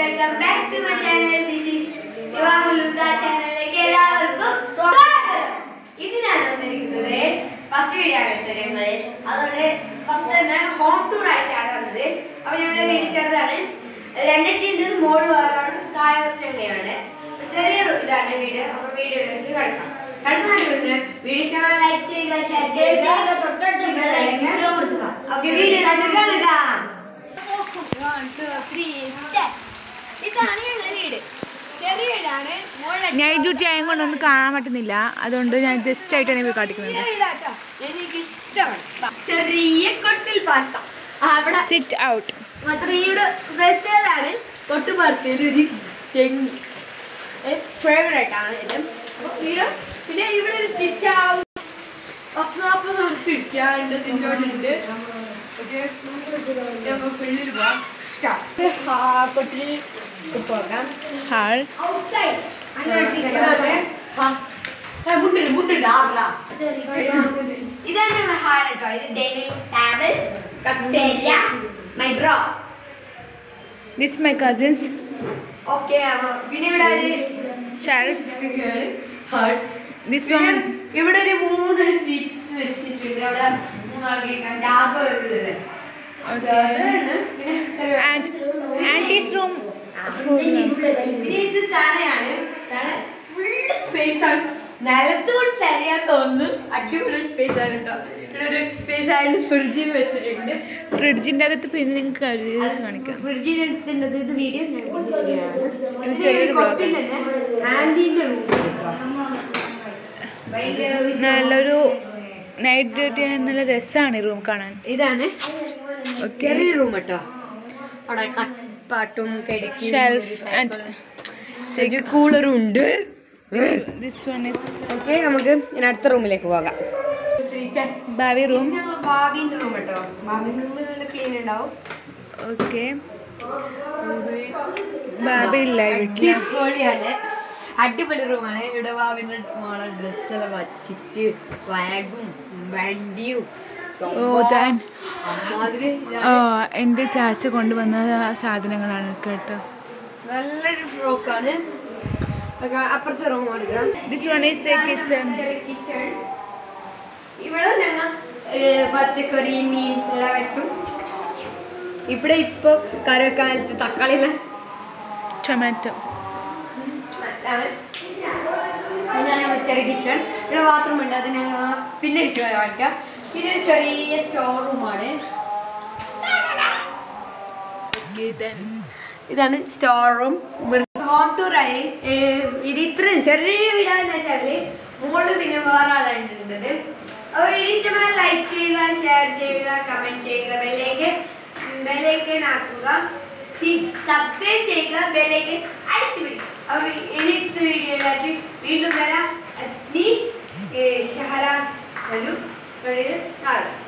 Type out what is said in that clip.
Welcome back to my channel this is വിവാഹലുക ചാനലിലേക്ക് എല്ലാവർക്കും സ്വാഗതം ഇത് ഞാൻ വന്നിരിക്കുന്നത് ഫസ്റ്റ് വീഡിയോ ആണ് കേട്ടോ ഞങ്ങൾ അതുകൊണ്ട് ഫസ്റ്റ് തന്നെ ഹോം ടൂർ ആയിട്ടാണ് വന്നത് അപ്പൊ ഞങ്ങൾ വീട് ചെറുതാണ് രണ്ടെട്ടിൻ്റെ മോള് വേറാണ് താഴെ ഞങ്ങളാണ് ചെറിയ ഇതാണ് വീട് അപ്പൊ വീഡിയോ എടുത്ത് കിടക്കാം കണ്ടുകൊണ്ട് വീഡിയോ ഇഷ്ടമായി ലൈക്ക് ചെയ്യുക ഷെയർ ചെയ്യുക തൊട്ടടുത്ത് കൊടുക്കുക ഓക്കെ വീഡിയോ കണ്ടു കാണുക One, two, three, step. ഇതാണ് ഞങ്ങളുടെ വീട് ചെറിയ വീടാണ് മുകളിൽ നൈറ്റ് ഡ്യൂട്ടി ആയത് കൊണ്ടൊന്നും കാണാൻ പറ്റുന്നില്ല അതുകൊണ്ട് ഞാൻ ജസ്റ്റ് ആയിട്ടാണ് ഇപ്പോൾ കാട്ടിക്കുന്നത് ചെറിയ വീടാട്ടോ. എനിക്ക് ഇഷ്ടമാണ് ബാ. ചെറിയ കൊട്ടിൽ പാർക്കാം അവിടെ സിറ്റ് ഔട്ട് മത്രയുടെ ഫെസ്റ്റിവലാണ് കൊട്ടുപാർക്കയിൽ ഒരു തെങ്ങ് ഫേവറേറ്റ് ആണ് ഇത് അപ്പോൾ വീട് പിന്നെ ഇവിടെ ഒരു സിറ്റ് ആവും പത്ത് നാൽപ്പത് മാർക്ക് ഇരിക്കാണ്ട് സിറ്റോട്ടുണ്ട് ഓക്കെ നമുക്ക് ഉള്ളിൽ പോവാം കൊട്ടിൽ പോകാം ഹാൾ ഇതാണ് ഹാ. ഏ, മുട്ടുണ്ട്, മുട്ടുണ്ട്, ആ, ബ്രാ. ഇതാണ് നമ്മുടെ ഹാൾ കേട്ടോ ഇത് ഡൈനിങ് ടേബിൾ കസേര my bro this my cousins okay പിന്നെ ഇവിടെ ഒരു ഷെൽഫ് ഹാൾ ദിസ് പിന്നെ വൺ ഇവിടെ ഒരു മൂന്ന് സീറ്റ്സ് വെച്ചിട്ടുണ്ട് അവിടെ മൂന്നാൾക്ക് ഇരിക്കാൻ ജാഗ വരുന്നത് അതാണ്. പിന്നെ ചെറിയ ആൻഡ് ആൻറ്റീസ് റൂം പിന്നെ ഇത് തറയാണ് തറ ഫുൾ സ്പേസ് ആണ് നിലത്തുകൊണ്ട് തരയാൻ തോന്നുന്നു അടിപൊളി സ്പേസ് ആണ് കേട്ടോ ഇവിടെ ഒരു സ്പേസ് ആയിട്ട് ഫ്രിഡ്ജിൽ വെച്ചിട്ടുണ്ട് ഫ്രിഡ്ജിൻ്റെ അകത്ത് പിന്നെ നിങ്ങൾക്ക് ഒരു ദിവസം കാണിക്കാം ഫ്രിഡ്ജിൽ എടുത്തിട്ടുള്ളത് ഇത് വീഡിയോ ഞാൻ കൊണ്ടുവരികയാണ് ഇത് ചെറിയൊരു block കൊട്ടിൽ തന്നെ ആന്റീന്റെ റൂം ഭയങ്കര നല്ലൊരു നൈറ്റ് ഡ്യൂട്ടി നല്ല രസമാണ് ഈ റൂം കാണാൻ ഇതാണ് ഓക്കെ ചെറിയ റൂം കേട്ടോ അവിടെ കപ്പാട്ടും കിടക്കും ഷെൽഫ് ആൻഡ് സ്റ്റേജ് കൂളറും ഉണ്ട് ദിസ് വൺ ഇസ് ഓക്കെ നമുക്ക് ഇനി അടുത്ത റൂമിലേക്ക് പോകാം ഭാവി റൂം ഞങ്ങൾ ബാബിന്റെ റൂം കേട്ടോ ബാബിന്റെ റൂമിൽ നല്ല ക്ലീൻ ഉണ്ടാവും ഓക്കെ ഭാവി ഇല്ല വീട്ടിൽ അടിപൊളിയാണ് അടിപൊളി റൂമാണ് ഇവിടെ ബാബിന്റെ മോളെ ഡ്രസ്സെല്ലാം വച്ചിട്ട് വാഗും വണ്ടിയും ഓ താൻ അമ്മാതിരി ഓ എൻ്റെ ചാച്ച കൊണ്ടുവന്ന സാധനങ്ങളാണ് കേട്ടോ നല്ലൊരു ഫ്രോക്കാണ് അപ്പുറത്തെ റൂം എടുക്കാം this one is a kitchen kitchen ഇവിടെ ഞങ്ങൾ പച്ചക്കറി മീൻ എല്ലാം വെക്കും ഇവിടെ ഇപ്പൊ കരക്കാലത്ത് തക്കാളി എല്ലാം ടൊമാറ്റോ നല്ലതാണ്. ഇതാണ് ഞങ്ങൾ ചെറിയ കിച്ചൺ ഇവിടെ ബാത്റൂം ഉണ്ട് അത് ഞങ്ങൾ പിന്നെ ഇട്ട് കാണിക്കാം പിന്നെ ഒരു ചെറിയ സ്റ്റോർ റൂമാണ് ഇതാണ് സ്റ്റോർ റൂം ഹോം ടൂറായി ഇത് ഇത്രയും ചെറിയ വീടാന്ന് വെച്ചാല് മുകളിൽ പിന്നെ വേറെ ആളുണ്ട് അപ്പോൾ വീഡിയോ ഇഷ്ടമായ ലൈക്ക് ചെയ്യുക ഷെയർ ചെയ്യുക കമന്റ് ചെയ്യുക ബെല്ലേക്ക് ബെല്ലേക്ക് ആക്കുക സബ്സ്ക്രൈബ് ചെയ്യുക ബെല്ലേക്ക് അടിച്ചു പിടിക്കുക അപ്പോൾ ഇനിയത്തെ വീഡിയോയിലായിട്ട് വീണ്ടും വരാം നീ ഷഹല ഒരു